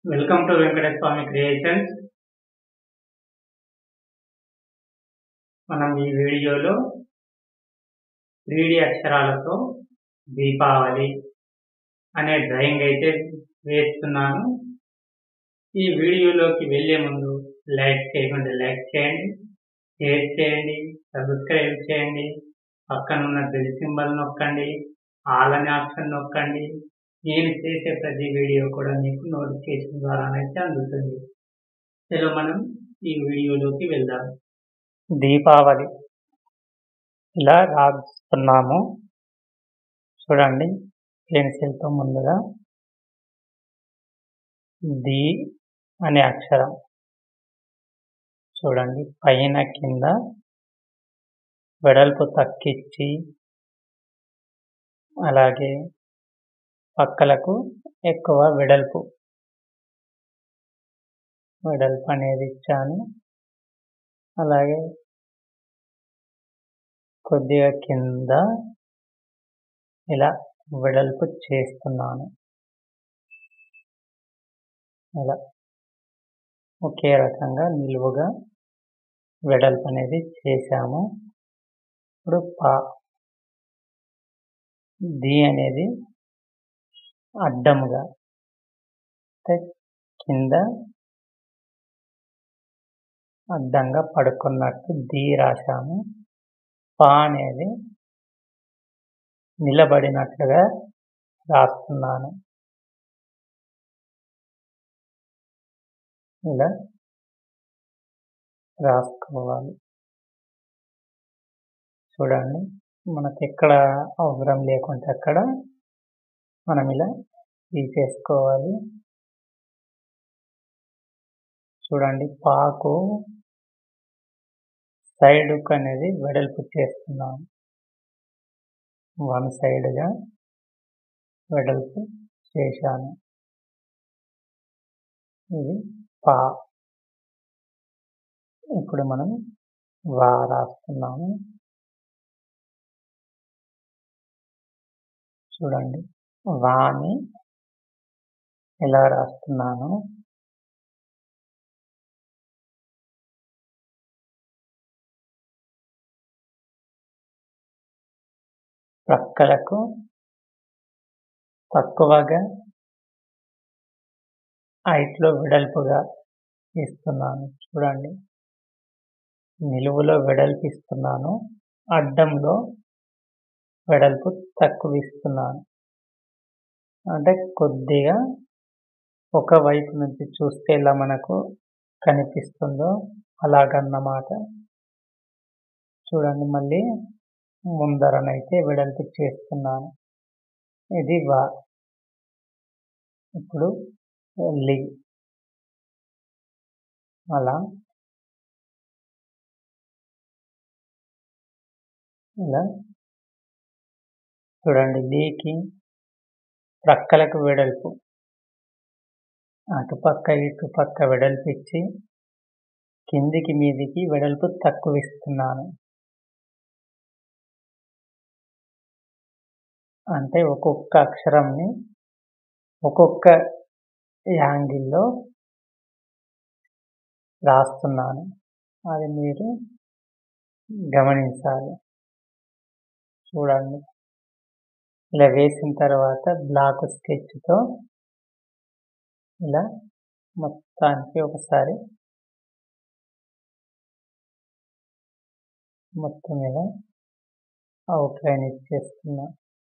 welcome to Venkateswara Swami creations మనం ఈ వీడియోలో త్రీడి అక్షరాలతో దీపావళి అనే డ్రాయింగ్ అయితే వేస్తున్నాను ఈ వీడియోలోకి వెళ్ళే ముందు లైక్ చేయకుండా లైక్ చేయండి షేర్ చేయండి సబ్స్క్రైబ్ చేయండి పక్కనున్న బెల్ సింబల్ నొక్కండి ఆల్ అనే ఆప్షన్ నొక్కండి నేను చేసే ప్రతి వీడియో కూడా మీకు నోటిఫికేషన్ ద్వారానైతే అందుతుంది చలో మనం ఈ వీడియోలోకి వెళ్దాం దీపావళి ఇలా రాస్తున్నాము చూడండి పెన్సిల్తో ముందుగా ది అనే అక్షరం చూడండి పైన కింద వెడల్పు తక్కిచ్చి అలాగే పక్కలకు ఎక్కువ వెడల్పు వెడల్పు అనేది ఇచ్చాను అలాగే కొద్దిగా కింద ఇలా వెడల్పు చేస్తున్నాను ఇలా ఒకే రకంగా నిలువుగా వెడల్పు అనేది చేశాము ఇప్పుడు పా ది అనేది అడ్డముగా అంటే కింద అడ్డంగా పడుకున్నట్టు ది రాశాము పా అనేది నిలబడినట్లుగా రాస్తున్నాను ఇలా రాసుకోవాలి చూడండి మనకు ఎక్కడ అవసరం లేకుంటే అక్కడ మనం ఇలా తీసేసుకోవాలి చూడండి పాకు సైడ్ అనేది వెడల్పు చేస్తున్నాను వన్ సైడ్గా వెడల్పు చేశాను ఇది పా ఇప్పుడు మనం వా రాస్తున్నాము చూడండి వాని ఎలా రాస్తున్నాను ప్రక్కలకు తక్కువగా హైట్లో వెడల్పుగా ఇస్తున్నాను చూడండి నిలువులో వెడల్పు ఇస్తున్నాను అడ్డంలో వెడల్పు తక్కువ ఇస్తున్నాను అంటే కొద్దిగా ఒక వైపు నుంచి చూస్తే ఇలా మనకు కనిపిస్తుందో అలాగన్నమాట చూడండి మళ్ళీ ముందరనైతే వెడల్పు చేస్తున్నాను ఇది వా ఇప్పుడు లి అలా ఇలా చూడండి లీకి ప్రక్కలకు వెడల్పు అటుపక్క ఇటుపక్క వెడల్పు ఇచ్చి కిందికి మీదికి వెడల్పు తక్కువ ఇస్తున్నాను అంటే ఒక్కొక్క అక్షరంని ఒక్కొక్క యాంగిల్లో రాస్తున్నాను అది మీరు గమనించాలి చూడండి ఇలా వేసిన తర్వాత బ్లాక్ స్కెచ్తో ఇలా మొత్తానికి ఒకసారి మొత్తం ఇలా అవుట్లైన్ ఇచ్చేస్తున్నా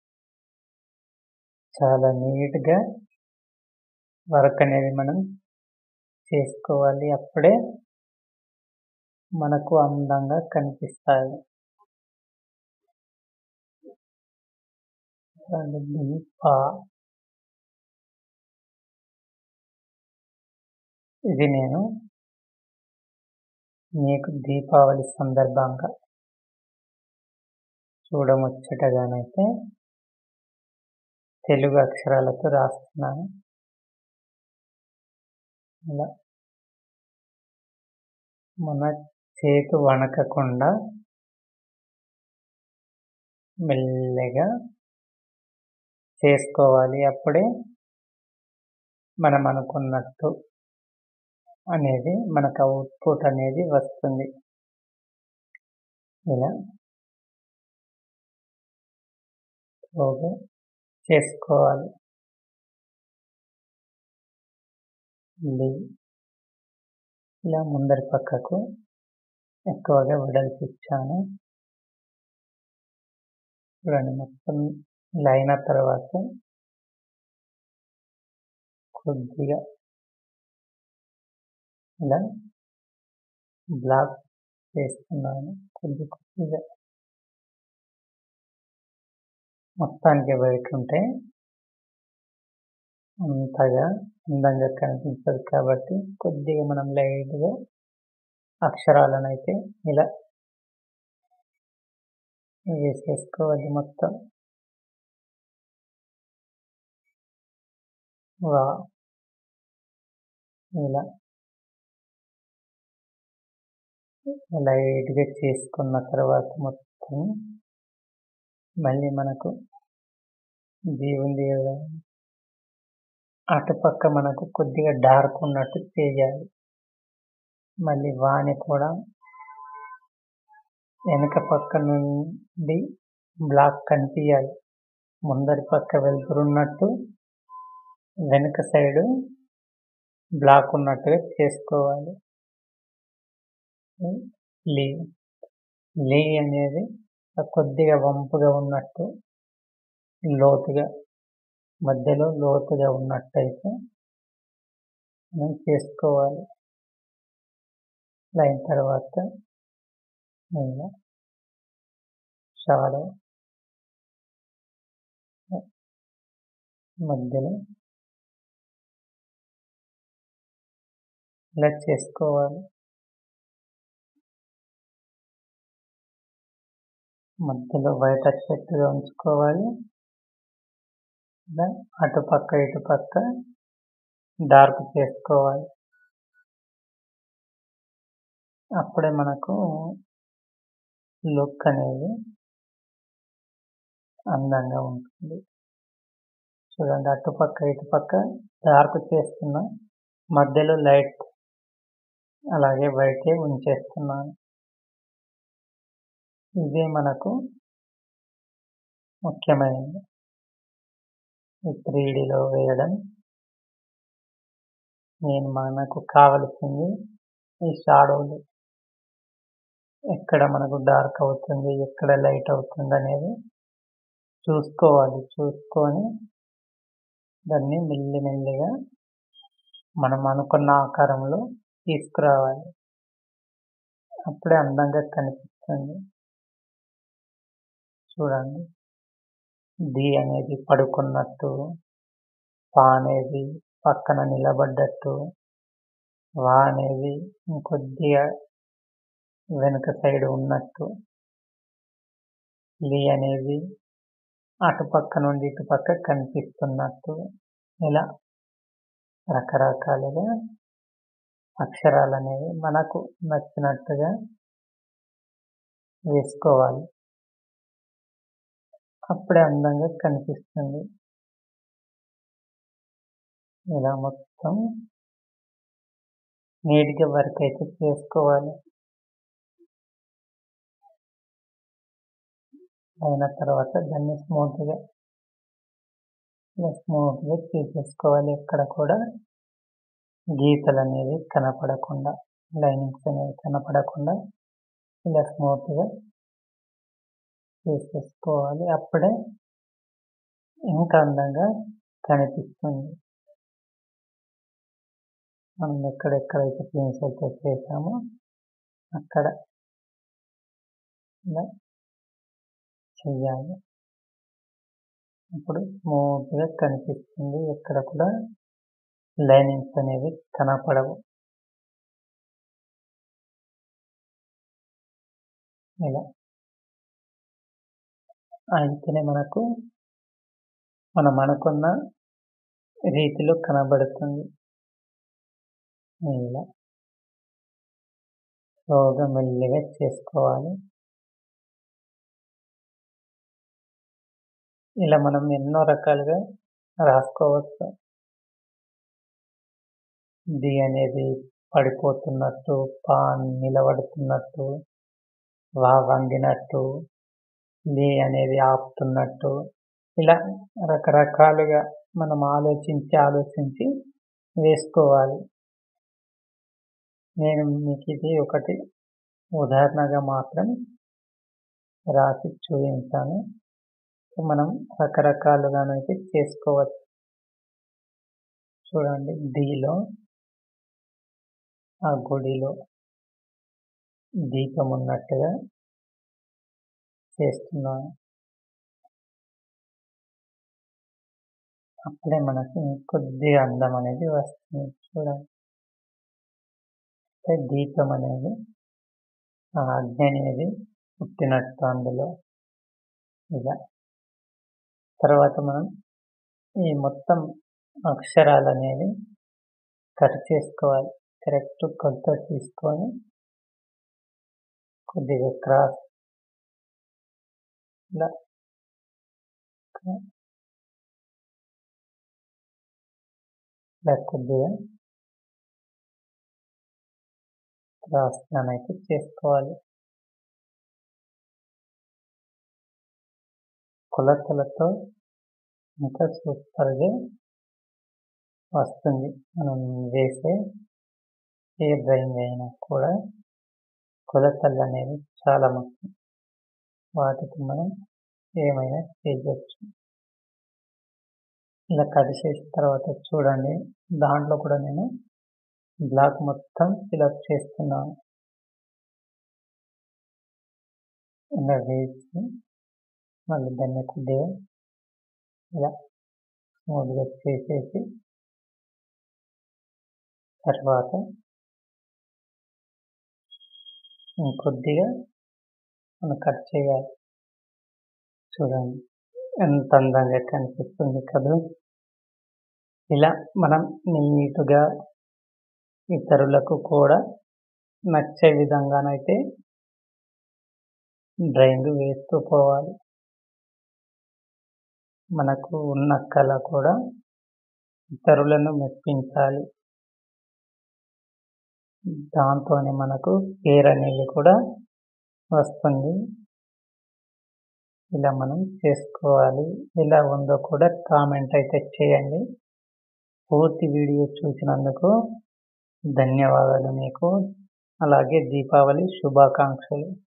చాలా నీట్గా వర్క్ అనేది మనం చేసుకోవాలి అప్పుడే మనకు అందంగా కనిపిస్తాయి దీప ఇది నేను మీకు దీపావళి సందర్భంగా చూడముచ్చటగానైతే తెలుగు అక్షరాలతో రాస్తున్నాను ఇలా మన చేతు వణకకుండా మెల్లగా చేసుకోవాలి అప్పుడే మనం అనుకున్నట్టు అనేది మనకు అవుట్పుట్ అనేది వస్తుంది ఇలా స్లోగా చేసుకోవాలి ఇది ఇలా ముందరి పక్కకు ఎక్కువగా వెడల్పు ఇచ్చాను చూడండి మొత్తం ఇలా అయిన తర్వాత కొద్దిగా ఇలా బ్లాక్ చేస్తున్నాను కొద్ది కొద్దిగా మొత్తానికి వైట్ ఉంటే అంతగా అందంగా కనిపించదు కాబట్టి కొద్దిగా మనం లైట్గా అక్షరాలను అయితే ఇలా వేసేసుకోవాలి మొత్తం వా ఇలా లైట్గా చేసుకున్న తర్వాత మొత్తం మళ్ళీ మనకు దేవుంది కదా అటుపక్క మనకు కొద్దిగా డార్క్ ఉన్నట్టు చేయాలి మళ్ళీ వాణి కూడా వెనక పక్క నుండి బ్లాక్ కనిపించాలి ముందరి పక్క వెళ్తురున్నట్టు వెనక సైడు బ్లాక్ ఉన్నట్టుగా చేసుకోవాలి లీ లీ అనేది కొద్దిగా వంపుగా ఉన్నట్టు లోతుగా మధ్యలో లోతుగా ఉన్నట్టయితే మనం చేసుకోవాలి అయిన తర్వాత ఇలా షాడో మధ్యలో ఇలా చేసుకోవాలి మధ్యలో బయట చెట్టుగా ఉంచుకోవాలి అటుపక్క ఇటుపక్క డార్క్ చేసుకోవాలి అప్పుడే మనకు లుక్ అనేది అందంగా ఉంటుంది చూడండి అటుపక్క ఇటుపక్క డార్క్ చేస్తున్నా మధ్యలో లైట్ అలాగే వైటే ఉంచేస్తున్నాను ఇదే మనకు ముఖ్యమైనది ఈ త్రీడీలో వేయడం నేను మనకు కావలసింది ఈ షాడోలు ఎక్కడ మనకు డార్క్ అవుతుంది ఎక్కడ లైట్ అవుతుంది అనేది చూసుకోవాలి చూసుకొని దాన్ని మెల్లిమెల్లిగా మనం అనుకున్న ఆకారంలో తీసుకురావాలి అప్పుడే అందంగా కనిపిస్తుంది చూడండి ది అనేది పడుకున్నట్టు పా అనేది పక్కన నిలబడ్డట్టు వా అనేది ఇంకొద్దిగా వెనుక సైడ్ ఉన్నట్టు లీ అనేది అటుపక్క నుండి ఇటుపక్క కనిపిస్తున్నట్టు ఇలా రకరకాలుగా అక్షరాలు అనేవి మనకు నచ్చినట్టుగా వేసుకోవాలి అప్పుడే అందంగా కనిపిస్తుంది ఇలా మొత్తం నీట్గా వర్క్ అయితే చేసుకోవాలి అయిన తర్వాత దాన్ని స్మూత్గా ఇలా స్మూత్గా తీసేసుకోవాలి ఎక్కడ కూడా గీతలు అనేవి కనపడకుండా లైనింగ్స్ అనేవి కనపడకుండా ఇలా స్మూత్గా చేసేసుకోవాలి అప్పుడే ఇంకా అందంగా కనిపిస్తుంది మనం ఎక్కడెక్కడైతే పెన్సిల్తో చేసామో అక్కడ ఇలా చెయ్యాలి ఇప్పుడు స్మూత్గా కనిపిస్తుంది ఎక్కడ కూడా లైనింగ్స్ అనేవి కనపడవు ఇలా అయితేనే మనకు మనం అనుకున్న రీతిలో కనబడుతుంది ఇలా స్లోగా మెల్లిగా చేసుకోవాలి ఇలా మనం ఎన్నో రకాలుగా రాసుకోవచ్చు ది అనేది పడిపోతున్నట్టు పా నిలబడుతున్నట్టు వా వంగినట్టు లే అనేది ఆపుతున్నట్టు ఇలా రకరకాలుగా మనం ఆలోచించి ఆలోచించి వేసుకోవాలి నేను మీకు ఇది ఒకటి ఉదాహరణగా మాత్రం రాసి చూపించాను మనం రకరకాలుగానైతే చేసుకోవచ్చు చూడండి దీలో ఆ గుడిలో దీపం ఉన్నట్టుగా చేస్తున్నాను అప్పుడే మనకి కొద్దిగా అందం అనేది వస్తుంది చూడండి దీపం అనేది ఆ అగ్ని అనేది పుట్టినట్టు అందులో ఇలా తర్వాత మనం ఈ మొత్తం అక్షరాలు అనేవి కట్ చేసుకోవాలి కరెక్ట్ కొలత తీసుకొని కొద్దిగా క్రాస్ ఇలా ఇలా కొద్దిగా క్రాస్ అయితే చేసుకోవాలి కొలతలతో ఇంకా సూపర్గా వస్తుంది మనం వేసే ఏ డ్రాయింగ్ అయినా కూడా కొలతలు అనేవి చాలా ముఖ్యం వాటికి మనం ఏమైనా చేయవచ్చు ఇలా కట్ చేసిన తర్వాత చూడండి దాంట్లో కూడా నేను బ్లాక్ మొత్తం ఫిలప్ చేస్తున్నాను ఇలా వేసి మళ్ళీ దాన్ని కొద్దిగా ఇలా స్మూత్గా చేసేసి తర్వాత ఇంకొద్దిగా మనం కట్ చేయాలి చూడండి ఎంత అందంగా కనిపిస్తుంది కదా ఇలా మనం నీట్గా ఇతరులకు కూడా నచ్చే విధంగానైతే డ్రాయింగ్ వేస్తూ పోవాలి మనకు ఉన్న కళ కూడా ఇతరులను మెప్పించాలి దాంతోనే మనకు పేరు అనేది కూడా వస్తుంది ఇలా మనం చేసుకోవాలి ఎలా ఉందో కూడా కామెంట్ అయితే చేయండి పూర్తి వీడియో చూసినందుకు ధన్యవాదాలు మీకు అలాగే దీపావళి శుభాకాంక్షలు